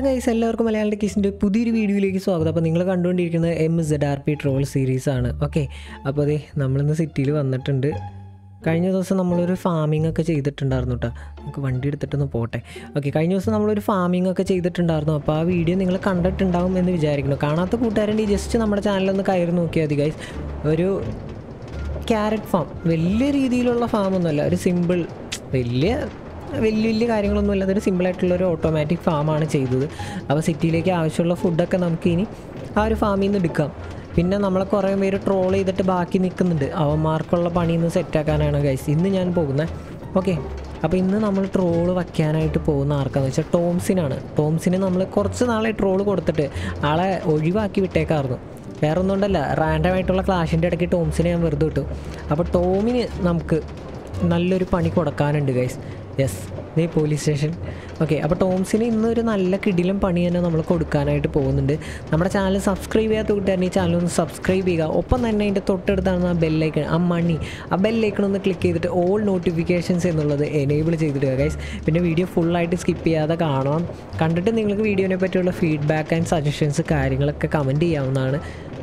Guys എല്ലാവർക്കും മലയാളം ടെക്കീസിൻ്റെ പുതിയൊരു വീഡിയോയിലേക്ക് സ്വാഗതം അപ്പോൾ നിങ്ങൾ കണ്ടുകൊണ്ടിരിക്കുന്നത് M Z R P troll series ആണ് ഓക്കെ അപ്പോൾ അതെ നമ്മളിന്ന് സിറ്റിയിൽ വന്നിട്ടുണ്ട് കഴിഞ്ഞ ദിവസം നമ്മളൊരു ഫാമിംഗ് ഒക്കെ ചെയ്തിട്ടുണ്ടായിരുന്നു കേട്ടോ നമുക്ക് വണ്ടി എടുത്തിട്ടൊന്ന് പോട്ടെ ഓക്കെ കഴിഞ്ഞ ദിവസം നമ്മളൊരു ഫാമിംഗ് ഒക്കെ ചെയ്തിട്ടുണ്ടായിരുന്നു അപ്പോൾ ആ വീഡിയോ നിങ്ങൾ കണ്ടിട്ടുണ്ടാവും എന്ന് വിചാരിക്കുന്നു കാണാത്ത കൂട്ടുകാരുണ്ടെങ്കിൽ ജസ്റ്റ് നമ്മുടെ ചാനലൊന്ന് കയറി നോക്കിയാൽ മതി ഗൈസ് ഒരു ക്യാരറ്റ് ഫാം വലിയ രീതിയിലുള്ള ഫാമൊന്നുമല്ല ഒരു സിമ്പിൾ വലിയ വലിയ വലിയ കാര്യങ്ങളൊന്നുമില്ല അതൊരു സിമ്പിളായിട്ടുള്ള ഒരു ഓട്ടോമാറ്റിക് ഫാമാണ് ചെയ്തത് അപ്പോൾ സിറ്റിയിലേക്ക് ആവശ്യമുള്ള ഫുഡൊക്കെ നമുക്ക് ഇനി ആ ഒരു ഫാമിൽ നിന്ന് എടുക്കാം പിന്നെ നമ്മളെ കുറേ പേര് ട്രോൾ ചെയ്തിട്ട് ബാക്കി നിൽക്കുന്നുണ്ട് അവന്മാർക്കുള്ള പണി ഇന്ന് സെറ്റാക്കാനാണ് ഗൈസ് ഇന്ന് ഞാൻ പോകുന്നത് ഓക്കെ അപ്പോൾ ഇന്ന് നമ്മൾ ട്രോള് വയ്ക്കാനായിട്ട് പോകുന്ന ആർക്കാന്ന് വെച്ചാൽ ടോംസിനാണ് ടോംസിന് നമ്മൾ കുറച്ച് നാളെ ട്രോള് കൊടുത്തിട്ട് ആളെ ഒഴിവാക്കി വിട്ടേക്കായിരുന്നു വേറെ ഒന്നും കൊണ്ടല്ല റാൻഡം ആയിട്ടുള്ള ക്ലാഷിൻ്റെ ഇടയ്ക്ക് ടോംസിനെ ഞാൻ വെറുതെ വിട്ടു അപ്പോൾ ടോമിന് നമുക്ക് നല്ലൊരു പണി കൊടുക്കാനുണ്ട് ഗൈസ് യെസ് നീ പോലീസ് സ്റ്റേഷൻ ഓക്കെ അപ്പോൾ ടോംസിന് ഇന്നൊരു നല്ല കിടിലും പണി തന്നെ നമ്മൾ കൊടുക്കാനായിട്ട് പോകുന്നുണ്ട് നമ്മുടെ ചാനൽ സബ്സ്ക്രൈബ് ചെയ്യാത്ത കൂട്ടുകാരൻ ഈ ചാനൽ ഒന്ന് സബ്സ്ക്രൈബ് ചെയ്യുക ഒപ്പം തന്നെ അതിൻ്റെ തൊട്ടടുത്താണ് ആ ബെല്ലൈക്കൺ ആ മണി ആ ബെല്ലൈക്കൺ ഒന്ന് ക്ലിക്ക് ചെയ്തിട്ട് ഓൾ നോട്ടിഫിക്കേഷൻസ് എന്നുള്ളത് എനേബിൾ ചെയ്തിടുക ഗൈസ് പിന്നെ വീഡിയോ ഫുള്ളായിട്ട് സ്കിപ്പ് ചെയ്യാതെ കാണണം കണ്ടിട്ട് നിങ്ങൾക്ക് വീഡിയോനെ പറ്റിയുള്ള ഫീഡ്ബാക്ക് ആൻഡ് സജഷൻസ് കാര്യങ്ങളൊക്കെ കമൻറ്റ് ചെയ്യാവുന്നതാണ്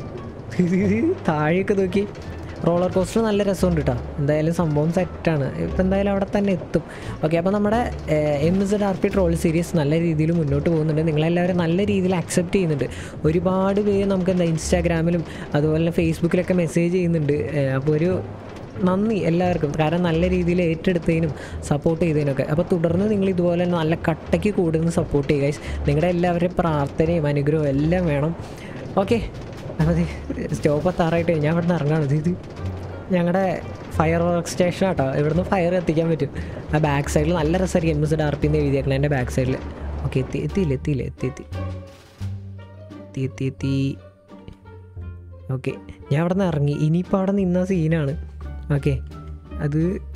താഴെയൊക്കെ നോക്കി റോളർ കോസ്റ്റർ നല്ല രസമുണ്ട് കേട്ടോ എന്തായാലും സംഭവം സെറ്റാണ് ഇപ്പം എന്തായാലും അവിടെ തന്നെ എത്തും ഓക്കെ അപ്പോൾ നമ്മുടെ M Z R P troll series നല്ല രീതിയിൽ മുന്നോട്ട് പോകുന്നുണ്ട് നിങ്ങളെല്ലാവരും നല്ല രീതിയിൽ അക്സെപ്റ്റ് ചെയ്യുന്നുണ്ട് ഒരുപാട് പേര് നമുക്ക് എന്താ ഇൻസ്റ്റാഗ്രാമിലും അതുപോലെ തന്നെ ഫേസ്ബുക്കിലൊക്കെ മെസ്സേജ് ചെയ്യുന്നുണ്ട് ഏഹ് അപ്പോൾ ഒരു നന്ദി എല്ലാവർക്കും കാരണം നല്ല രീതിയിൽ ഏറ്റെടുത്തതിനും സപ്പോർട്ട് ചെയ്തതിനൊക്കെ അപ്പോൾ തുടർന്ന് നിങ്ങൾ ഇതുപോലെ തന്നെ നല്ല കട്ടയ്ക്ക് കൂടുതൽ സപ്പോർട്ട് ചെയ്യുക guys. നിങ്ങളുടെ എല്ലാവരുടെയും പ്രാർത്ഥനയും അനുഗ്രഹവും എല്ലാം വേണം ഓക്കെ അപ്പോൾ സ്റ്റോപ്പ് എത്താറായിട്ട് ഞാൻ ഇവിടെ നിന്ന് ഇറങ്ങാണ് ഇത് ഇത് ഞങ്ങളുടെ ഫയർ വർക്ക് സ്റ്റേഷൻ ആട്ടോ ഇവിടുന്ന് ഫയർ എത്തിക്കാൻ പറ്റും ആ ബാക്ക് സൈഡിൽ നല്ല രസമായിരിക്കും M S D R P എന്ന് എഴുതിയേക്കണം എൻ്റെ ബാക്ക് സൈഡിൽ ഓക്കെ എത്തി എത്തിയില്ല എത്തിയില്ല എത്തി എത്തി എത്തി എത്തി എത്തി ഓക്കെ ഞാൻ അവിടെ നിന്ന് ഇറങ്ങി ഇനിയിപ്പോൾ അവിടെ നിന്ന സീനാണ് ഓക്കെ അത്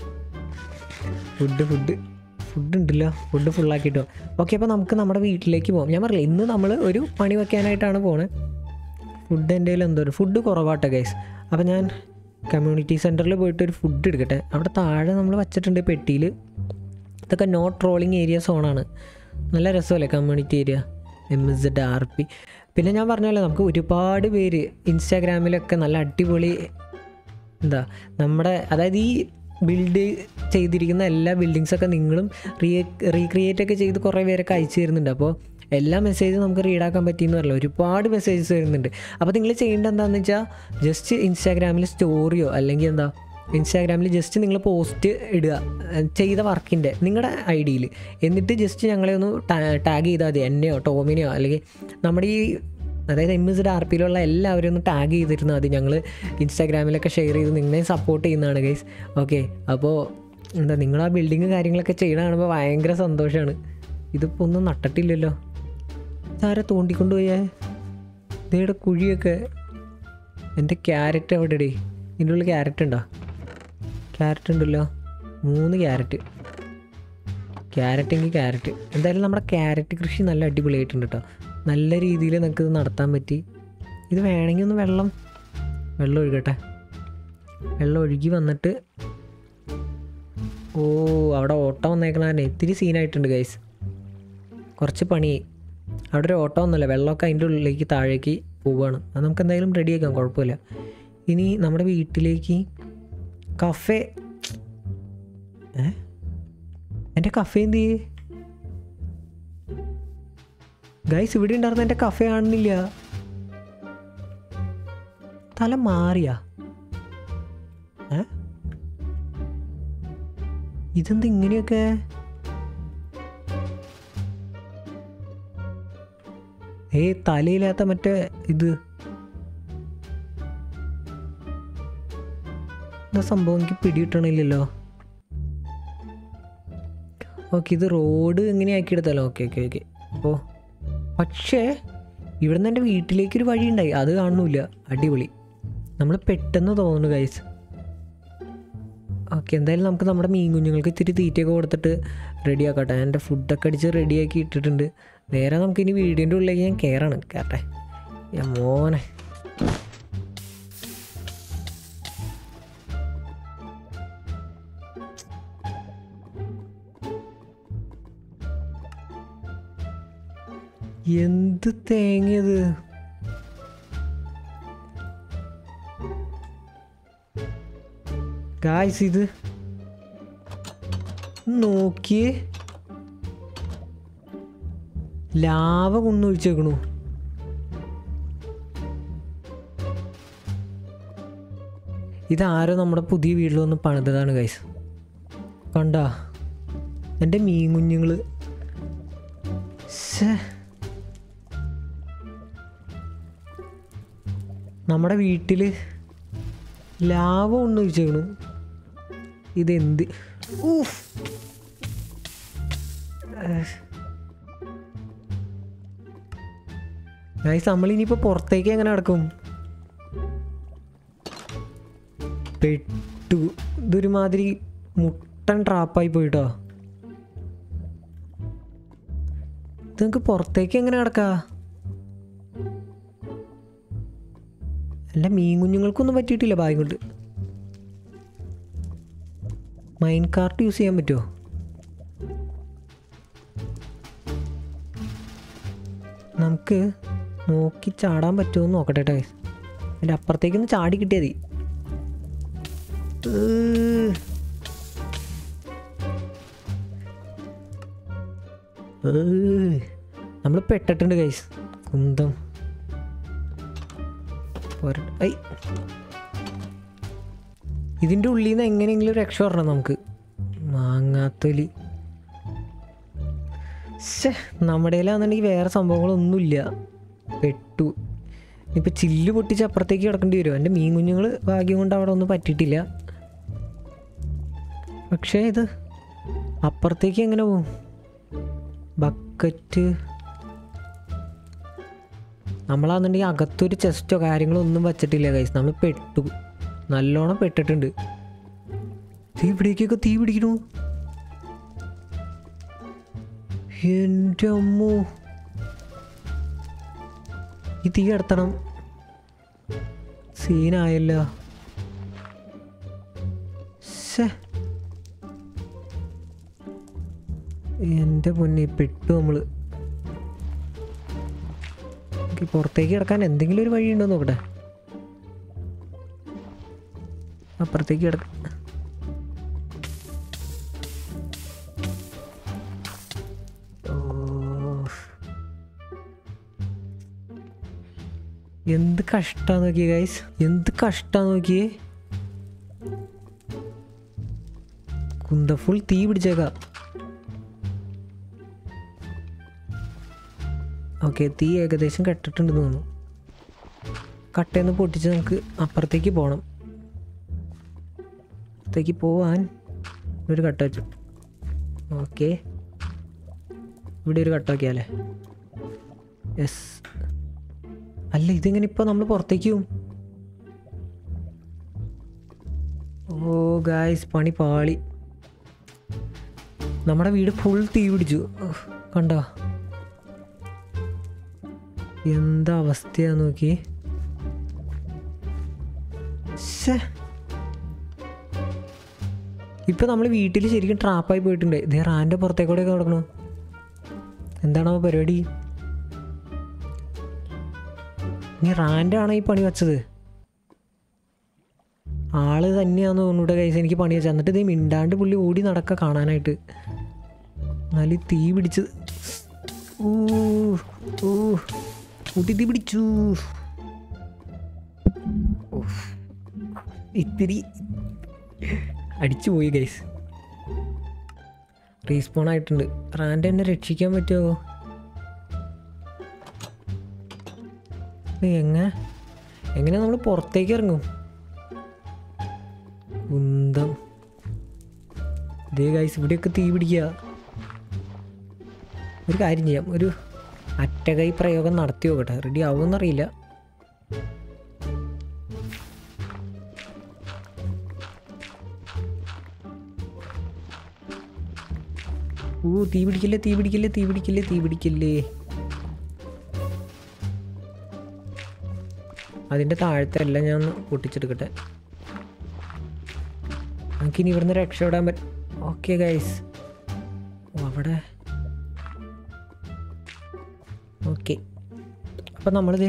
ഫുഡ് ഫുഡ് ഫുഡ് ഉണ്ടല്ലോ ഫുഡ് ഫുള്ളാക്കിട്ടോ ഓക്കെ അപ്പോൾ നമുക്ക് നമ്മുടെ വീട്ടിലേക്ക് പോകാം ഞാൻ പറഞ്ഞില്ല ഇന്ന് നമ്മൾ ഒരു പണി വെക്കാനായിട്ടാണ് പോണത് ഫുഡ് എൻ്റെ കയ്യിൽ എന്തോ ഫുഡ് കുറവാട്ടെ ഗൈസ് അപ്പോൾ ഞാൻ കമ്മ്യൂണിറ്റി സെൻറ്ററിൽ പോയിട്ട് ഒരു ഫുഡ് എടുക്കട്ടെ അവിടെ താഴെ നമ്മൾ വച്ചിട്ടുണ്ട് പെട്ടിയിൽ ഇതൊക്കെ നോ ട്രോളിങ് ഏരിയ സോണാണ് നല്ല രസമല്ലേ community area M S Z R P പിന്നെ ഞാൻ പറഞ്ഞല്ലോ നമുക്ക് ഒരുപാട് പേര് ഇൻസ്റ്റാഗ്രാമിലൊക്കെ നല്ല അടിപൊളി എന്താ നമ്മുടെ അതായത് ഈ ബിൽഡ് ചെയ്തിരിക്കുന്ന എല്ലാ ബിൽഡിങ്സൊക്കെ നിങ്ങളും റീ റീക്രിയേറ്റ് ഒക്കെ ചെയ്ത് കുറേ പേരൊക്കെ അയച്ചു തരുന്നുണ്ട് അപ്പോൾ എല്ലാ മെസ്സേജും നമുക്ക് റീഡാക്കാൻ പറ്റിയെന്ന് പറയില്ല ഒരുപാട് മെസ്സേജസ് വരുന്നുണ്ട് അപ്പോൾ നിങ്ങൾ ചെയ്യേണ്ടത് എന്താണെന്ന് വെച്ചാൽ ജസ്റ്റ് ഇൻസ്റ്റാഗ്രാമിൽ സ്റ്റോറിയോ അല്ലെങ്കിൽ എന്താ ഇൻസ്റ്റാഗ്രാമിൽ ജസ്റ്റ് നിങ്ങൾ പോസ്റ്റ് ഇടുക ഏഹ് ചെയ്ത വർക്കിൻ്റെ നിങ്ങളുടെ ഐ ഡിയിൽ എന്നിട്ട് ജസ്റ്റ് ഞങ്ങളെ ഒന്ന് ടാഗ് ചെയ്താൽ മതി എന്നെയോ ടോമിനെയോ അല്ലെങ്കിൽ നമ്മുടെ ഈ അതായത് എം എസ് ആർ പിയിലുള്ള എല്ലാവരും ഒന്ന് ടാഗ് ചെയ്തിരുന്നാൽ മതി ഞങ്ങൾ ഇൻസ്റ്റാഗ്രാമിലൊക്കെ ഷെയർ ചെയ്ത് നിങ്ങളെ സപ്പോർട്ട് ചെയ്യുന്നതാണ് ഗൈസ് ഓക്കെ അപ്പോൾ എന്താ നിങ്ങൾ ആ ബിൽഡിങ് കാര്യങ്ങളൊക്കെ ചെയ്യണ കാണുമ്പോൾ ഭയങ്കര സന്തോഷമാണ് ഇതിപ്പോൾ ഒന്നും നട്ടിട്ടില്ലല്ലോ ഇതാരെ തോണ്ടിക്കൊണ്ട് പോയേ ഇതേടെ കുഴിയൊക്കെ എൻ്റെ ക്യാരറ്റ് എവിടെ ഡേ ഇതിൻ്റെ ഉള്ളിൽ ക്യാരറ്റ് ഉണ്ടോ ക്യാരറ്റ് ഉണ്ടല്ലോ മൂന്ന് ക്യാരറ്റ് ക്യാരറ്റ് എങ്കിൽ ക്യാരറ്റ് എന്തായാലും നമ്മുടെ ക്യാരറ്റ് കൃഷി നല്ല അടിപൊളിയായിട്ടുണ്ട് കേട്ടോ നല്ല രീതിയിൽ നമുക്ക് ഇത് നടത്താൻ പറ്റി ഇത് വേണമെങ്കിൽ ഒന്ന് വെള്ളം വെള്ളം ഒഴുകട്ടെ വെള്ളം ഒഴുകി വന്നിട്ട് ഓ അവിടെ ഓട്ടം വന്നേക്കണേ ഇത്തിരി സീനായിട്ടുണ്ട് ഗൈസ് കുറച്ച് പണിയായി അവിടെ ഒരു ഓട്ടം ഒന്നുമില്ല വെള്ളമൊക്കെ അതിൻ്റെ ഉള്ളിലേക്ക് താഴേക്ക് പോവുകയാണ് അത് നമുക്ക് എന്തായാലും റെഡിയാക്കാം കുഴപ്പമില്ല ഇനി നമ്മുടെ വീട്ടിലേക്ക് കഫേ ഏ എൻ്റെ കഫേ എന്ത് ചെയ്യേ ഗൈസ് ഇവിടെ ഉണ്ടായിരുന്ന എൻ്റെ കഫേ കാണുന്നില്ല തല മാറിയാ ഏ ഇതെന്ത് ഇങ്ങനെയൊക്കെ ഏ തലയില്ലാത്ത മറ്റേ ഇത് എന്താ സംഭവം എനിക്ക് പിടികിട്ടണില്ലല്ലോ ഓക്കെ ഇത് റോഡ് എങ്ങനെ ആക്കിയെടുത്തല്ലോ ഓക്കെ ഓക്കെ ഓക്കെ അപ്പോൾ പക്ഷേ ഇവിടെ നിന്ന് എൻ്റെ വീട്ടിലേക്കൊരു വഴി ഉണ്ടായി അത് കാണുന്നില്ല അടിപൊളി നമ്മൾ പെട്ടെന്ന് തോന്നുന്നു ഗൈസ് ഓക്കെ എന്തായാലും നമുക്ക് നമ്മുടെ മീൻ കുഞ്ഞുങ്ങൾക്ക് ഇത്തിരി തീറ്റയൊക്കെ കൊടുത്തിട്ട് റെഡിയാക്കട്ടെ എൻ്റെ ഫുഡൊക്കെ അടിച്ച് റെഡിയാക്കി ഇട്ടിട്ടുണ്ട് നേരെ നമുക്കിനി വീടിൻ്റെ ഉള്ളിലേക്ക് ഞാൻ കയറാണ് കേട്ടെ ഞാൻ മോനെ എന്ത് തേങ്ങിയത് ഗായ്സ് ഇത് നോക്കിയേ ലാവ കൊണ്ടൊഴിച്ചേക്കണു ഇതാരോ നമ്മുടെ പുതിയ വീട്ടിൽ വന്ന് പണിതതാണ് ഗൈസ് കണ്ടാ എൻ്റെ മീൻ കുഞ്ഞുങ്ങൾ നമ്മുടെ വീട്ടിൽ ലാവ കൊണ്ട് വെച്ചേക്കണു ഇതെന്ത് ഊഫ് ഗൈസ് നമ്മളിനിയിപ്പോൾ പുറത്തേക്ക് എങ്ങനെ നടക്കും പെട്ടു ഇതൊരുമാതിരി മുട്ടൻ ട്രാപ്പായി പോയിട്ടോ ഇത് നമുക്ക് പുറത്തേക്ക് എങ്ങനെ കിടക്കാ അല്ല മീൻ കുഞ്ഞുങ്ങൾക്കൊന്നും പറ്റിയിട്ടില്ല ഭാഗ്യം കൊണ്ട് മൈൻ കാർട്ട് യൂസ് ചെയ്യാൻ പറ്റുമോ നമുക്ക് നോക്കി ചാടാൻ പറ്റുമോ എന്ന് നോക്കട്ടെ കേട്ടോ അതിൻ്റെ അപ്പുറത്തേക്കൊന്ന് ചാടി കിട്ടിയാൽ മതി ഏഹ്. ഏഹ്. നമ്മൾ പെട്ടിട്ടുണ്ട് ഗൈസ് കുന്തം പോര ഐ ഇതിൻ്റെ ഉള്ളിൽ നിന്ന് എങ്ങനെയെങ്കിലും രക്ഷ വരണം നമുക്ക് മാങ്ങാത്തൊലി ശ്ശേ നമ്മുടെ കയ്യിലാണെന്നുണ്ടെങ്കിൽ വേറെ സംഭവങ്ങളൊന്നുമില്ല പെട്ടു ഇപ്പം ചില്ല് പൊട്ടിച്ച് അപ്പുറത്തേക്ക് കിടക്കേണ്ടി വരും എൻ്റെ മീൻ കുഞ്ഞുങ്ങൾ ഭാഗ്യം കൊണ്ട് അവിടെ ഒന്നും പറ്റിയിട്ടില്ല പക്ഷേ ഇത് അപ്പുറത്തേക്ക് എങ്ങനെ പോകും ബക്കറ്റ് നമ്മളാണെന്നുണ്ടെങ്കിൽ അകത്തൊരു ചെസ്റ്റോ കാര്യങ്ങളോ ഒന്നും വച്ചിട്ടില്ല കൈസ് നമ്മൾ പെട്ടു നല്ലോണം പെട്ടിട്ടുണ്ട് തീ പിടിക്കൊക്കെ തീ പിടിക്കണു എൻ്റെ അമ്മോ ഈ തീ കടത്തണം സീനായല്ലോ ശ്ശേ. എൻ്റെ പൊന്നെ പെട്ടു നമ്മള് എനിക്ക് പുറത്തേക്ക് കിടക്കാൻ എന്തെങ്കിലും ഒരു വഴി ഉണ്ടോ നോക്കട്ടെ അപ്പുറത്തേക്ക് കിടക്ക ഓ. എന്ത് കഷ്ടാ നോക്കിയേ ഗൈസ് എന്ത് കഷ്ടാ നോക്കിയേ കുന്ത ഫുൾ തീ പിടിച്ചേക്കാം ഓക്കെ തീ ഏകദേശം കെട്ടിട്ടുണ്ടെന്ന് തോന്നുന്നു കട്ടയെന്ന് പൊട്ടിച്ച് നമുക്ക് അപ്പുറത്തേക്ക് പോകണം അപ്പുറത്തേക്ക് പോവാൻ ഒരു കട്ട വെച്ചു ഓക്കെ ഇവിടെ ഒരു കട്ട വയ്ക്കാല്ലേ യെസ് അല്ല ഇതിങ്ങനെ ഇപ്പോൾ നമ്മൾ പുറത്തേക്ക് പോവും ഓ ഗായ്സ് പണി പാളി നമ്മുടെ വീട് ഫുൾ തീ പിടിച്ചു ഉഫ്, കണ്ടോ എന്താ അവസ്ഥയാ നോക്കി ശ്ശേ. ഇപ്പൊ നമ്മൾ വീട്ടിൽ ശരിക്കും ട്രാപ്പായി പോയിട്ടുണ്ട് ഇതേ റാൻ്റെ പുറത്തേക്കൂടെ ഒക്കെ നടക്കണു എന്താണോ പരിപാടി നീ റാൻ്റെ ആണോ ഈ പണി വെച്ചത് ആള് തന്നെയാന്ന് തോന്നുന്നു കൈസ് എനിക്ക് പണി വെച്ചത് എന്നിട്ട് ഇത് മിണ്ടാണ്ട് പുള്ളി ഓടി നടക്ക കാണാനായിട്ട് എന്നാലും തീ പിടിച്ച് ഊ ഊ കൂട്ടി തീ പിടിച്ചു ഉഫ്. ഇത്തിരി അടിച്ചു പോയി ഗൈസ് റീസ്പോൺ ആയിട്ടുണ്ട് റാൻഡ് എന്നെ രക്ഷിക്കാൻ പറ്റുമോ എങ്ങനെ എങ്ങനെ നമ്മൾ പുറത്തേക്ക് ഇറങ്ങും കുന്തം ഇതേ ഗൈസ് ഇവിടെയൊക്കെ തീ പിടിക്കുക ഒരു കാര്യം ചെയ്യാം ഒരു അറ്റകൈ പ്രയോഗം നടത്തി നോക്കട്ടെ റെഡി ആവുമെന്നറിയില്ല ഓ തീ പിടിക്കല്ലേ തീ പിടിക്കല്ലേ തീ പിടിക്കല്ലേ തീ പിടിക്കല്ലേ അതിൻ്റെ താഴത്തെ എല്ലാം ഞാൻ ഒന്ന് പൊട്ടിച്ചെടുക്കട്ടെ നമുക്കിനി ഇവിടുന്ന് രക്ഷപ്പെടാൻ പറ്റും ഓക്കെ ഗൈസ് ഓ അവിടെ ഓക്കെ അപ്പം നമ്മളിത്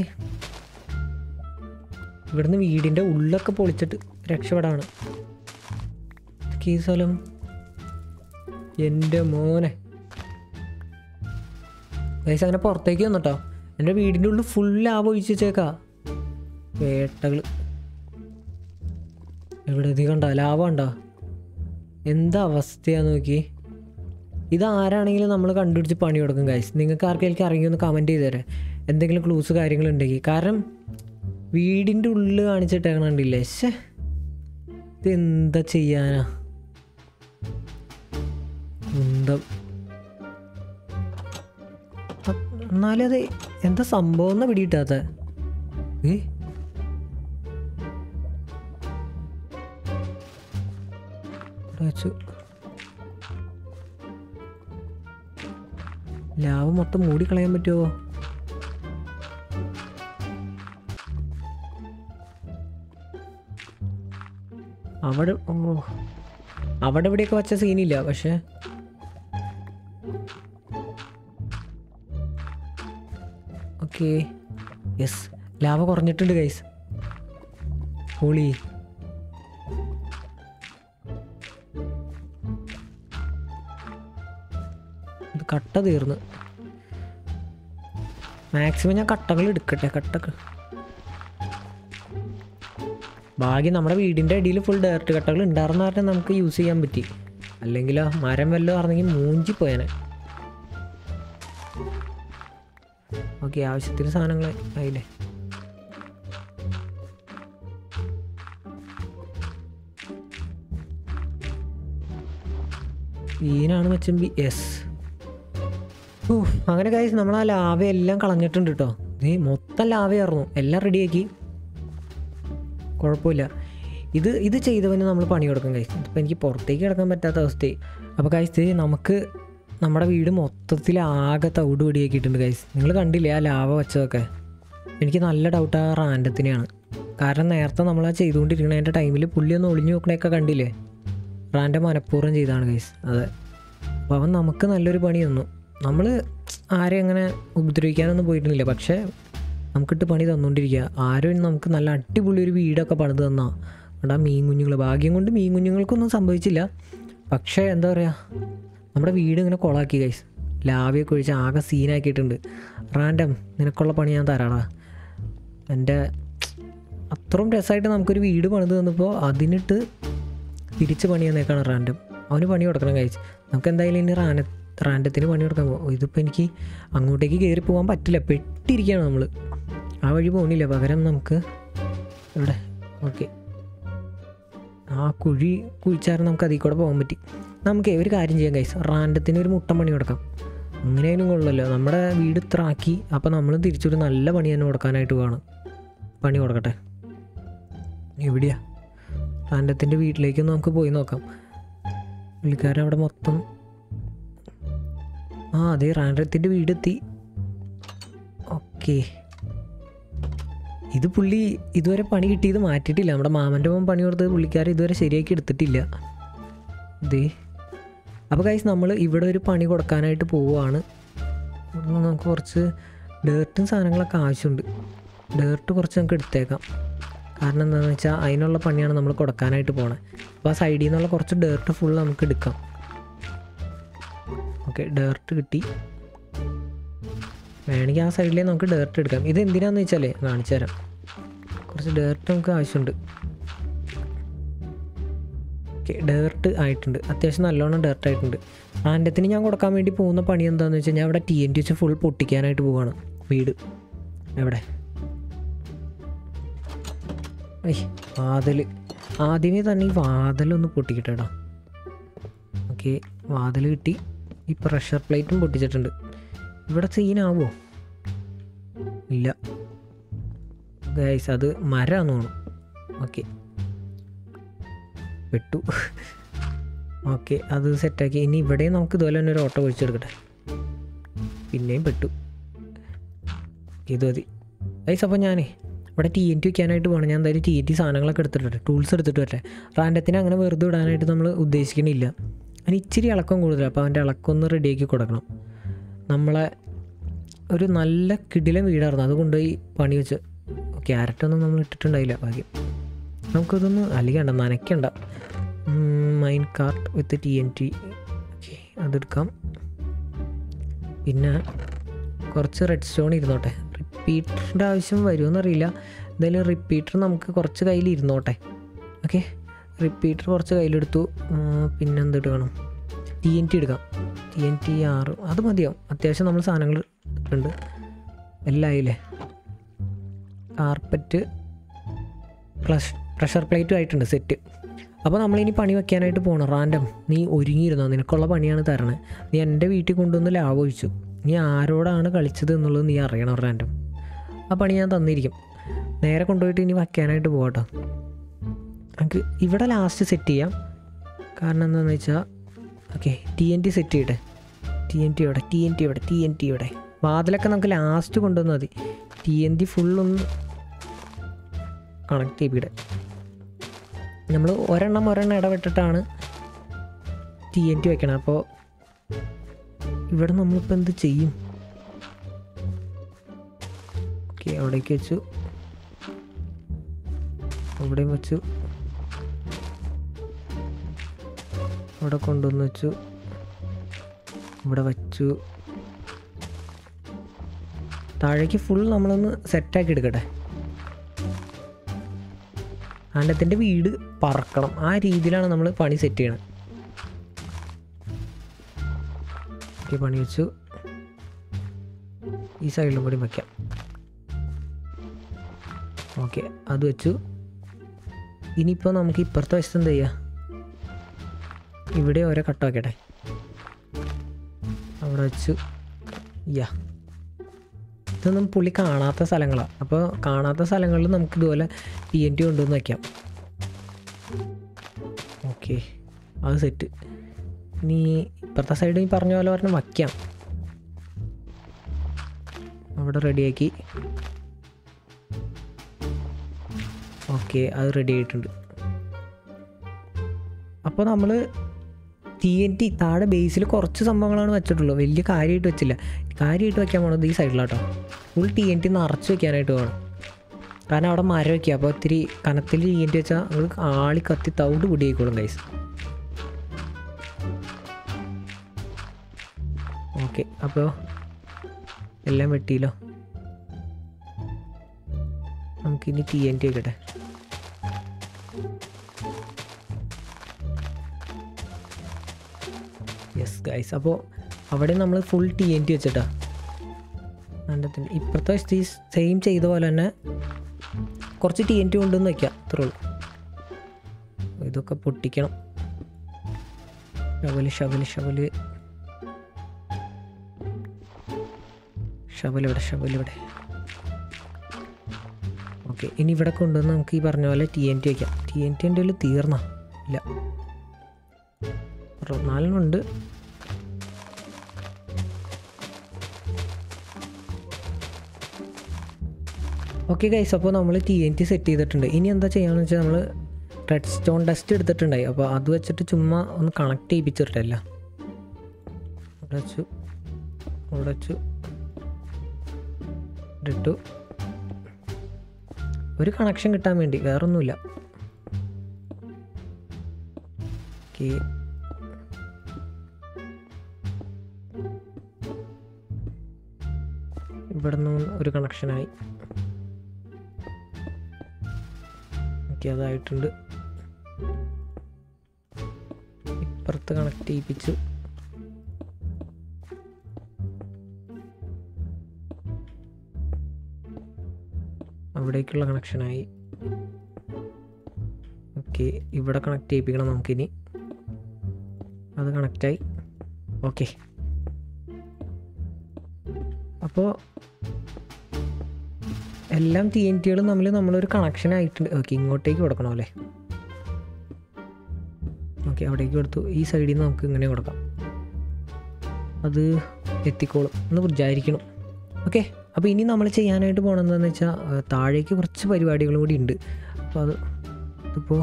ഇവിടുന്ന് വീടിൻ്റെ ഉള്ളൊക്കെ പൊളിച്ചിട്ട് രക്ഷപ്പെടാണ് ഈ സ്ഥലം എൻ്റെ മോനെ ഗൈസ് അങ്ങനെ പുറത്തേക്ക് വന്നിട്ടോ എൻ്റെ വീടിൻ്റെ ഉള്ളിൽ ഫുൾ ലാഭം ഒഴിച്ച് വെച്ചേക്കാ വേട്ടകൾ എവിടെ ഇത് കണ്ട ലാഭം ഉണ്ടോ എന്താ അവസ്ഥയാന്ന് നോക്കി ഇതാരാണെങ്കിലും നമ്മൾ കണ്ടുപിടിച്ച് പണി കൊടുക്കും ഗൈസ് നിങ്ങൾക്ക് ആർക്കെങ്കിലും അറിയുമെന്ന് ഒന്ന് കമൻറ്റ് ചെയ്ത് തരാം എന്തെങ്കിലും ക്ലൂസ് കാര്യങ്ങളുണ്ടെങ്കിൽ കാരണം വീടിൻ്റെ ഉള്ളിൽ കാണിച്ചിട്ടേക്കണ കണ്ടില്ലേ ശ്ശേ ഇതെന്താ ചെയ്യാനാ കുന്തം അ- എന്നാലും അത് എന്താ സംഭവം എന്നാ പിടിയിട്ടാത്ത ഏ ഇവിടെ വെച്ചു ലാവ് മൊത്തം മൂടിക്കളയാൻ പറ്റുമോ അവിടെ ഓ അവിടെ ഇവിടെയൊക്കെ വച്ച സീനില്ല പക്ഷെ ഓക്കെ യെസ് ലാഭ കുറഞ്ഞിട്ടുണ്ട് ഗൈസ് ഹോളി ഇത് കട്ട തീർന്ന് മാക്സിമം ഞാൻ കട്ടകൾ എടുക്കട്ടെ കട്ടകൾ ഭാഗ്യം നമ്മുടെ വീടിൻ്റെ അടിയിൽ ഫുൾ ഡയറക്റ്റ് കട്ടകൾ ഉണ്ടായിരുന്ന കാരണം നമുക്ക് യൂസ് ചെയ്യാൻ പറ്റി അല്ലെങ്കിലോ മരം വല്ലതും ആയിരുന്നെങ്കിൽ മൂഞ്ചി പോയനെ ഓക്കെ ആവശ്യത്തിന് സാധനങ്ങൾ ആയില്ലേ ഈനാണ് മെച്ചമ്പി യെസ് ഓ അങ്ങനെ കാര്യം നമ്മൾ ആ ലാവ എല്ലാം കളഞ്ഞിട്ടുണ്ട് കേട്ടോ നീ മൊത്തം ലാവയായിരുന്നു എല്ലാം റെഡിയാക്കി കുഴപ്പമില്ല ഇത് ഇത് ചെയ്തവന് നമ്മൾ പണി കൊടുക്കും കഴിച്ചു ഇപ്പം എനിക്ക് പുറത്തേക്ക് കിടക്കാൻ പറ്റാത്ത അവസ്ഥയായി അപ്പോൾ കഴിച്ച് നമുക്ക് നമ്മുടെ വീട് മൊത്തത്തിൽ ആകെ തവിട് പിടിയാക്കിയിട്ടുണ്ട് കൈസ് നിങ്ങൾ കണ്ടില്ലേ ആ ലാവ വെച്ചതൊക്കെ എനിക്ക് നല്ല ഡൗട്ട് ആ റാൻഡത്തിനെയാണ് കാരണം നേരത്തെ നമ്മൾ ആ ചെയ്തുകൊണ്ടിരിക്കുന്നതിൻ്റെ ടൈമിൽ പുള്ളി ഒന്ന് ഒളിഞ്ഞു നോക്കണയൊക്കെ കണ്ടില്ലേ റാൻഡം മനഃപൂർവ്വം ചെയ്താണ് കൈസ് അതെ അപ്പോൾ അവൻ നമുക്ക് നല്ലൊരു പണി തന്നു നമ്മൾ ആരെയും അങ്ങനെ ഉപദ്രവിക്കാനൊന്നും പോയിരുന്നില്ല പക്ഷേ നമുക്കിട്ട് പണി തന്നുകൊണ്ടിരിക്കുക ആരും നമുക്ക് നല്ല അടിപൊളി ഒരു വീടൊക്കെ പണിത് തന്നാ അവിടെ ആ മീൻ കുഞ്ഞുങ്ങൾ ഭാഗ്യം കൊണ്ട് മീൻ കുഞ്ഞുങ്ങൾക്കൊന്നും സംഭവിച്ചില്ല പക്ഷേ എന്താ പറയുക നമ്മുടെ വീട് ഇങ്ങനെ കൊളാക്കി കൈസ് ലാവിയൊക്കെ ഒഴിച്ച് ആകെ സീനാക്കിയിട്ടുണ്ട് റാൻഡം നിനക്കുള്ള പണി ഞാൻ തരാടാ എൻ്റെ അത്രയും രസമായിട്ട് നമുക്കൊരു വീട് പണിത് തന്നപ്പോൾ അതിനിട്ട് തിരിച്ച് പണി തന്നേക്കാണ് റാൻഡം അവന് പണി കൊടുക്കണം കഴിച്ച് നമുക്ക് എന്തായാലും ഇനി റാന റാൻഡത്തിന് പണി കൊടുക്കാൻ പോകും ഇതിപ്പോൾ എനിക്ക് അങ്ങോട്ടേക്ക് കയറി പോകാൻ പറ്റില്ല പെട്ടിരിക്കുകയാണ് നമ്മൾ ആ വഴി പോകുന്നില്ല പകരം നമുക്ക് ഇവിടെ ഓക്കെ ആ കുഴി കുഴിച്ചാലും നമുക്ക് അതിൽ കൂടെ പോകാൻ പറ്റി നമുക്ക് ഒരു കാര്യം ചെയ്യാം കൈസ് റാൻഡത്തിന് ഒരു മുട്ടൻ പണി കൊടുക്കാം അങ്ങനെയാലും കൊള്ളല്ലോ നമ്മുടെ വീട് ഇത്ര ആക്കി അപ്പോൾ നമ്മൾ തിരിച്ചൊരു നല്ല പണി തന്നെ കൊടുക്കാനായിട്ട് വേണം പണി കൊടുക്കട്ടെ എവിടെയാ റാൻഡത്തിൻ്റെ വീട്ടിലേക്കൊന്ന് നമുക്ക് പോയി നോക്കാം പുള്ളിക്കാരൻ അവിടെ മൊത്തം ആ അതെ റാൻഡത്തിൻ്റെ വീടെത്തി ഓക്കെ ഇത് പുള്ളി ഇതുവരെ പണി കിട്ടിയത് മാറ്റിയിട്ടില്ല നമ്മുടെ മാമൻ്റെ മോൻ പണി കൊടുത്തത് പുള്ളിക്കാരൻ ഇതുവരെ ശരിയാക്കി എടുത്തിട്ടില്ല ദേ അപ്പോൾ കൈസ് നമ്മൾ ഇവിടെ ഒരു പണി കൊടുക്കാനായിട്ട് പോവുകയാണ് ഇവിടുന്ന് നമുക്ക് കുറച്ച് ഡേർട്ടും സാധനങ്ങളൊക്കെ ആവശ്യമുണ്ട് ഡേർട്ട് കുറച്ച് നമുക്ക് എടുത്തേക്കാം കാരണം എന്താണെന്ന് വെച്ചാൽ അതിനുള്ള പണിയാണ് നമ്മൾ കൊടുക്കാനായിട്ട് പോണത് അപ്പോൾ ആ സൈഡിൽ നിന്നുള്ള കുറച്ച് ഡേർട്ട് ഫുൾ നമുക്ക് എടുക്കാം ഓക്കെ ഡേർട്ട് കിട്ടി വേണമെങ്കിൽ ആ സൈഡിലേ നമുക്ക് ഡേർട്ട് എടുക്കാം ഇത് എന്തിനാന്ന് വെച്ചാലേ കാണിച്ചു തരാം കുറച്ച് ഡേർട്ട് നമുക്ക് ആവശ്യമുണ്ട് ഓക്കെ ഡേർട്ട് ആയിട്ടുണ്ട് അത്യാവശ്യം നല്ലോണം ഡേർട്ട് ആയിട്ടുണ്ട് ആൻഡത്തിന് ഞാൻ കൊടുക്കാൻ വേണ്ടി പോകുന്ന പണി എന്താണെന്ന് വെച്ച് കഴിഞ്ഞാൽ അവിടെ ടി എൻ ടി വെച്ച് ഫുൾ പൊട്ടിക്കാനായിട്ട് പോവാണ് വീട് എവിടെ ഐ വാതിൽ ആദ്യമേ തന്നെ ഈ വാതിലൊന്ന് പൊട്ടിക്കിട്ടേടാ ഓക്കെ വാതിൽ കിട്ടി ഈ പ്രഷർ പ്ലേറ്റും പൊട്ടിച്ചിട്ടുണ്ട് ഇവിടെ സീനാവോ ഇല്ല ഗൈസ് അത് മരമാണെന്ന് തോന്നുന്നു ഓക്കെ പെട്ടു ഓക്കെ അത് സെറ്റാക്കി ഇനി ഇവിടെയും നമുക്ക് ഇതുപോലെ തന്നെ ഒരു ഓട്ടോ ഒഴിച്ചെടുക്കട്ടെ പിന്നെയും പെട്ടു ഇത് മതി ഗൈസ് അപ്പോൾ ഞാനേ ഇവിടെ ടി എൻ ടി വയ്ക്കാനായിട്ട് പോകണം ഞാൻ എന്തായാലും ടി എൻ ടി സാധനങ്ങളൊക്കെ എടുത്തിട്ടുണ്ട് ടൂൾസ് എടുത്തിട്ട് വരട്ടെ റാൻഡത്തിന് അങ്ങനെ വെറുതെ വിടാനായിട്ട് നമ്മൾ ഉദ്ദേശിക്കണില്ല അതിന് ഇച്ചിരി ഇളക്കം കൂടുതലാണ് അപ്പോൾ അവൻ്റെ ഇളക്കം ഒന്ന് റെഡിയാക്കി കൊടുക്കണം നമ്മളെ ഒരു നല്ല കിടിലം വീടായിരുന്നു അത് കൊണ്ടുപോയി പണി വെച്ച് ക്യാരറ്റൊന്നും നമ്മൾ ഇട്ടിട്ടുണ്ടായില്ല ഭാഗ്യം നമുക്കിതൊന്ന് അലികണ്ട നനയ്ക്കണ്ട mine cart with T N T okay അതെടുക്കാം പിന്നെ കുറച്ച് റെഡ് സ്റ്റോൺ ഇരുന്നോട്ടെ റിപ്പീറ്ററിൻ്റെ ആവശ്യം വരുമെന്നറിയില്ല എന്തായാലും റിപ്പീറ്റർ നമുക്ക് കുറച്ച് കയ്യിൽ ഇരുന്നോട്ടെ ഓക്കെ റിപ്പീറ്റർ കുറച്ച് കയ്യിലെടുത്തു പിന്നെ എന്ത് എടുക്കണം ടി എൻ ടി എടുക്കാം ടി എൻ ടി ആറ് അത് മതിയാവും അത്യാവശ്യം നമ്മൾ സാധനങ്ങൾ ഉണ്ട് എല്ലാം ആയില്ലേ കാർപ്പറ്റ് പ്ലസ് പ്രഷർ പ്ലേറ്റും ആയിട്ടുണ്ട് സെറ്റ് അപ്പോൾ നമ്മളിനി പണി വെക്കാനായിട്ട് പോകണം റാൻഡം നീ ഒരുങ്ങിയിരുന്നോ നിനക്കുള്ള പണിയാണ് തരണേ നീ എൻ്റെ വീട്ടിൽ കൊണ്ടുവന്ന് ലാഭം ഒഴിച്ചു നീ ആരോടാണ് കളിച്ചത് എന്നുള്ളത് നീ അറിയണം റാൻഡം ആ പണി ഞാൻ തന്നിരിക്കും നേരെ കൊണ്ടുപോയിട്ട് ഇനി വയ്ക്കാനായിട്ട് പോകട്ടോ നമുക്ക് ഇവിടെ ലാസ്റ്റ് സെറ്റ് ചെയ്യാം കാരണം എന്താണെന്ന് വെച്ചാൽ okay T N T set ചെയ്യട്ടെ ടി എൻ ടി ഇവിടെ ടി എൻ ടി ഇവിടെ ടി എൻ ടി ഇവിടെ വാതിലൊക്കെ നമുക്ക് ലാസ്റ്റ് കൊണ്ടുവന്നാൽ മതി ടി എൻ ടി ഫുള്ളൊന്ന് കണക്ട് ചെയ്യിപ്പിടെ നമ്മൾ ഒരെണ്ണം ഒരെണ്ണം ഇടവിട്ടിട്ടാണ് ടി എൻ ടി വെക്കണം അപ്പോൾ ഇവിടെ നമ്മളിപ്പോൾ എന്ത് ചെയ്യും ഓക്കെ അവിടേക്ക് വെച്ചു അവിടെയും വെച്ചു അവിടെ കൊണ്ടുവന്ന് വെച്ചു ഇവിടെ വച്ചു താഴേക്ക് ഫുൾ നമ്മളൊന്ന് സെറ്റാക്കി എടുക്കട്ടെ ആണ്ടത്തിൻ്റെ വീട് പറക്കണം ആ രീതിയിലാണ് നമ്മൾ പണി സെറ്റ് ചെയ്യണം ഓക്കെ പണി വെച്ചു ഈ സൈഡിലും കൂടി വയ്ക്കാം ഓക്കെ അത് വെച്ചു ഇനിയിപ്പോൾ നമുക്ക് ഇപ്പുറത്തെ വശത്ത് എന്ത് ചെയ്യാം ഇവിടെ ഓരോ കട്ട വയ്ക്കട്ടെ അവിടെ വെച്ചു യാ ഇതൊന്നും പുള്ളി കാണാത്ത സ്ഥലങ്ങളാണ് അപ്പോൾ കാണാത്ത സ്ഥലങ്ങളിൽ നമുക്ക് ഇതുപോലെ പി എൻ ടി കൊണ്ടുവന്ന് വയ്ക്കാം ഓക്കെ അത് സെറ്റ് ഇനി ഇപ്പുറത്തെ സൈഡ് ഈ പറഞ്ഞ പോലെ പറഞ്ഞ് വയ്ക്കാം അവിടെ റെഡിയാക്കി ഓക്കെ അത് റെഡി ആയിട്ടുണ്ട് അപ്പോൾ നമ്മൾ ടി എൻ ടി താഴെ ബേസിൽ കുറച്ച് സംഭവങ്ങളാണ് വെച്ചിട്ടുള്ളൂ വലിയ കാര്യമായിട്ട് വെച്ചില്ല കാര്യമായിട്ട് വെക്കാൻ പോണത് ഈ സൈഡിലാട്ടോ ഫുൾ ടി എൻ ടി നിറച്ച് വെക്കാനായിട്ട് വേണം കാരണം അവിടെ മരം വയ്ക്കുക അപ്പോൾ ഇത്തിരി കനത്തിൽ ടി എൻ ടി വെച്ചാൽ നമുക്ക് ആളി കത്തി തവിട് പിടിയായിക്കോളും ഗൈസ് ഓക്കെ അപ്പോൾ എല്ലാം വെട്ടിയില്ലോ നമുക്കിനി ടി എൻ ടി വെക്കട്ടെ യെസ് ഗൈസ് അപ്പോൾ അവിടെ നമ്മൾ ഫുൾ ടി എൻ ടി വെച്ചിട്ടാ രണ്ടത്തിൻ്റെ ഇപ്പുറത്തെ വശത്ത് ഈ സെയിം ചെയ്ത പോലെ തന്നെ കുറച്ച് ടി എൻ ടി കൊണ്ടുവന്ന് വയ്ക്കാം അത്രേ ഉള്ളൂ ഇതൊക്കെ പൊട്ടിക്കണം ഷവല് ഷവല് ഷവല് ഷവൽ ഇവിടെ ഷവൽ ഇവിടെ ഓക്കെ ഇനി ഇവിടെ കൊണ്ടുവന്ന് നമുക്ക് ഈ പറഞ്ഞ പോലെ ടി എൻ ടി വയ്ക്കാം ടി എൻ ടി എൻ്റെ കയ്യിൽ തീർന്നാ ഇല്ല നാലിനുണ്ട് ഓക്കെ ഗൈസ് അപ്പോൾ നമ്മൾ ടി എൻ ടി സെറ്റ് ചെയ്തിട്ടുണ്ട് ഇനി എന്താ ചെയ്യാന്ന് വെച്ചാൽ നമ്മൾ റെഡ് സ്റ്റോൺ ഡസ്റ്റ് എടുത്തിട്ടുണ്ടായി അപ്പോൾ അത് വെച്ചിട്ട് ചുമ്മാ ഒന്ന് കണക്ട് ചെയ്യിപ്പിച്ചിട്ടല്ല അവിടെ വെച്ചു അവിടെ വെച്ചു ഇവിടെ ഇട്ടു ഒരു കണക്ഷൻ കിട്ടാൻ വേണ്ടി വേറൊന്നുമില്ല ഓക്കെ ഇവിടെ നിന്ന് ഒരു കണക്ഷനായി ഓക്കെ അതായിട്ടുണ്ട് ഇപ്പുറത്ത് കണക്ട് ചെയ്യിപ്പിച്ചു അവിടേക്കുള്ള കണക്ഷനായി ഓക്കെ ഇവിടെ കണക്ട് ചെയ്യിപ്പിക്കണം നമുക്കിനി അത് കണക്റ്റായി ഓക്കെ അപ്പോൾ എല്ലാം ടി എൻ ടികളും തമ്മിൽ നമ്മളൊരു കണക്ഷൻ ആയിട്ടുണ്ട് ഓക്കെ ഇങ്ങോട്ടേക്ക് കൊടുക്കണം അല്ലേ ഓക്കെ അവിടേക്ക് കൊടുത്തു ഈ സൈഡിൽ നിന്ന് നമുക്ക് ഇങ്ങനെ കൊടുക്കാം അത് എത്തിക്കോളും എന്ന് വിചാരിക്കണം ഓക്കെ അപ്പോൾ ഇനി നമ്മൾ ചെയ്യാനായിട്ട് പോകണമെന്ന് വെച്ചാൽ ഏഹ്, താഴേക്ക് കുറച്ച് പരിപാടികളും കൂടി ഉണ്ട് അപ്പോൾ അത് ഇതിപ്പോൾ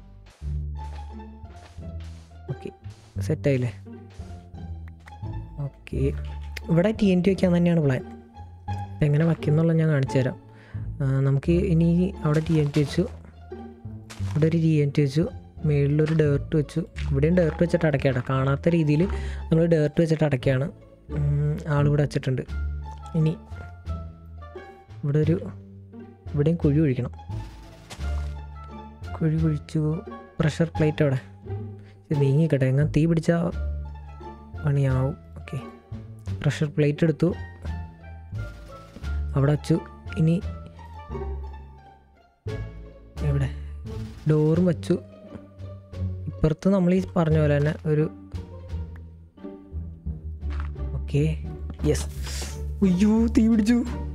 ഓക്കെ സെറ്റായില്ലേ ഓക്കെ ഓക്കെ ഇവിടെ ടി എൻ ടി വയ്ക്കാൻ തന്നെയാണ് പ്ലാൻ എങ്ങനെ വയ്ക്കുന്നുള്ള ഞാൻ കാണിച്ചു തരാം ആ, നമുക്ക് ഇനി അവിടെ ടി എൻ ടി വെച്ചു ഇവിടെ ഒരു ടി എൻ ടി വെച്ചു മുകളിലൊരു ഡേർട്ട് വെച്ചു ഇവിടെയും ഡേർട്ട് വെച്ചിട്ട് അടയ്ക്കാട്ടോ കാണാത്ത രീതിയിൽ നമ്മൾ ഡേർട്ട് വെച്ചിട്ട് അടയ്ക്കുകയാണ് ഉം, ആളിവിടെ വെച്ചിട്ടുണ്ട് ഇനി ഇവിടെ ഒരു ഇവിടെയും കുഴി ഒഴിക്കണം കുഴി കുഴിച്ചു പ്രഷർ പ്ലേറ്റ് അവിടെ ഇത് നീങ്ങിക്കട്ടെ എങ്ങനെ തീ പിടിച്ചാൽ പണിയാവും ഓക്കെ പ്രഷർ പ്ലേറ്റ് എടുത്തു അവിടെ വച്ചു ഇനി എവിടെ ഡോറും വച്ചു ഇപ്പുറത്ത് നമ്മൾ ഈ പറഞ്ഞ പോലെ തന്നെ ഒരു ഓക്കെ യെസ് അയ്യോ തീ പിടിച്ചു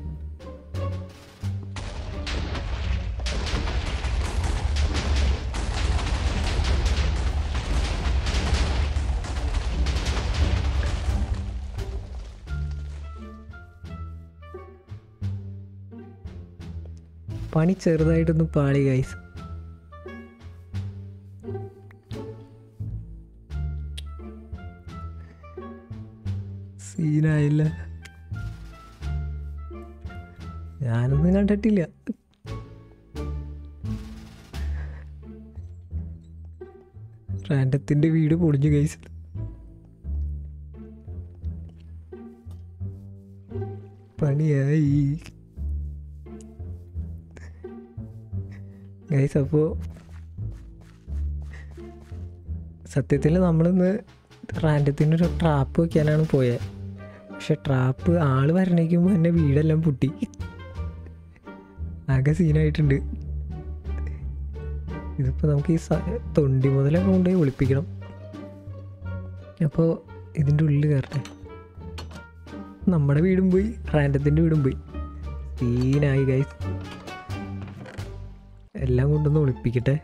പണി ചെറുതായിട്ടൊന്ന് പാളി ഗൈസ് സീനായില്ല ഞാനൊന്നും കണ്ടിട്ടില്ല റാൻഡത്തിന്റെ വീട് പൊളിഞ്ഞു ഗൈസ് പണിയായി ഗൈസ് അപ്പോൾ സത്യത്തിൽ നമ്മളിന്ന് റാൻഡത്തിന് ഒരു ട്രാപ്പ് വെക്കാനാണ് പോയത് പക്ഷെ ട്രാപ്പ് ആള് വരണേക്കുമ്പോൾ എൻ്റെ വീടെല്ലാം പൊട്ടി ആകെ സീനായിട്ടുണ്ട് ഇതിപ്പോൾ നമുക്ക് ഈ സ- തൊണ്ടി മുതലൊക്കെ കൊണ്ടുപോയി ഒളിപ്പിക്കണം അപ്പോൾ ഇതിൻ്റെ ഉള്ളിൽ കയറട്ടെ നമ്മുടെ വീടും പോയി റാൻഡത്തിൻ്റെ വീടും പോയി സീനായി ഗൈസ് എല്ലാം കൊണ്ടൊന്ന് ഒളിപ്പിക്കട്ടെ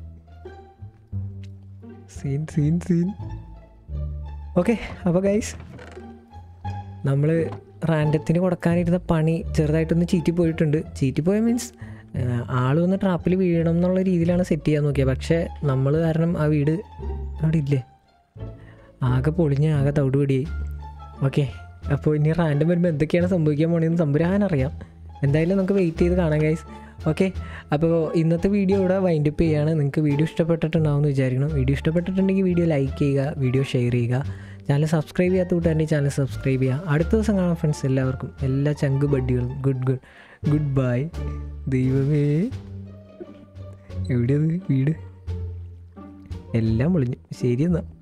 സീൻ സീൻ സീൻ ഓക്കെ അപ്പോൾ ഗൈസ് നമ്മൾ റാൻഡത്തിന് കൊടുക്കാനിരുന്ന പണി ചെറുതായിട്ടൊന്ന് ചീറ്റി പോയിട്ടുണ്ട് ചീറ്റി പോയ മീൻസ് ആൾ വന്ന് ട്രാപ്പിൽ വീഴണം എന്നുള്ള രീതിയിലാണ് സെറ്റ് ചെയ്യാൻ നോക്കിയത് പക്ഷേ നമ്മൾ കാരണം ആ വീട് അവിടെ ഇല്ലേ ആകെ പൊളിഞ്ഞ് ആകെ തവിടുപിടിയായി ഓക്കെ അപ്പോൾ ഇനി റാൻഡം വരുമ്പോൾ എന്തൊക്കെയാണ് സംഭവിക്കാൻ പോണതെന്ന് സംഭവിക്കാനറിയാം എന്തായാലും നമുക്ക് വെയിറ്റ് ചെയ്ത് കാണാം ഗൈസ് ഓക്കെ അപ്പോൾ ഇന്നത്തെ വീഡിയോ ഇവിടെ വൈൻഡപ്പ് ചെയ്യുകയാണ് നിങ്ങൾക്ക് വീഡിയോ ഇഷ്ടപ്പെട്ടിട്ടുണ്ടാവുമെന്ന് വിചാരിക്കണം വീഡിയോ ഇഷ്ടപ്പെട്ടിട്ടുണ്ടെങ്കിൽ വീഡിയോ ലൈക്ക് ചെയ്യുക വീഡിയോ ഷെയർ ചെയ്യുക ചാനൽ സബ്സ്ക്രൈബ് ചെയ്യാത്ത കൂട്ടുകാരുടെ ചാനൽ സബ്സ്ക്രൈബ് ചെയ്യുക അടുത്ത ദിവസം കാണാം ഫ്രണ്ട്സ് എല്ലാവർക്കും എല്ലാ ചങ്ക് ബഡ്ഡികളും ഗുഡ് ഗുഡ് ഗുഡ് ബൈ ദൈവമേ എവിടെയത് വീട് എല്ലാം പൊളിഞ്ഞു ശരി എന്നാൽ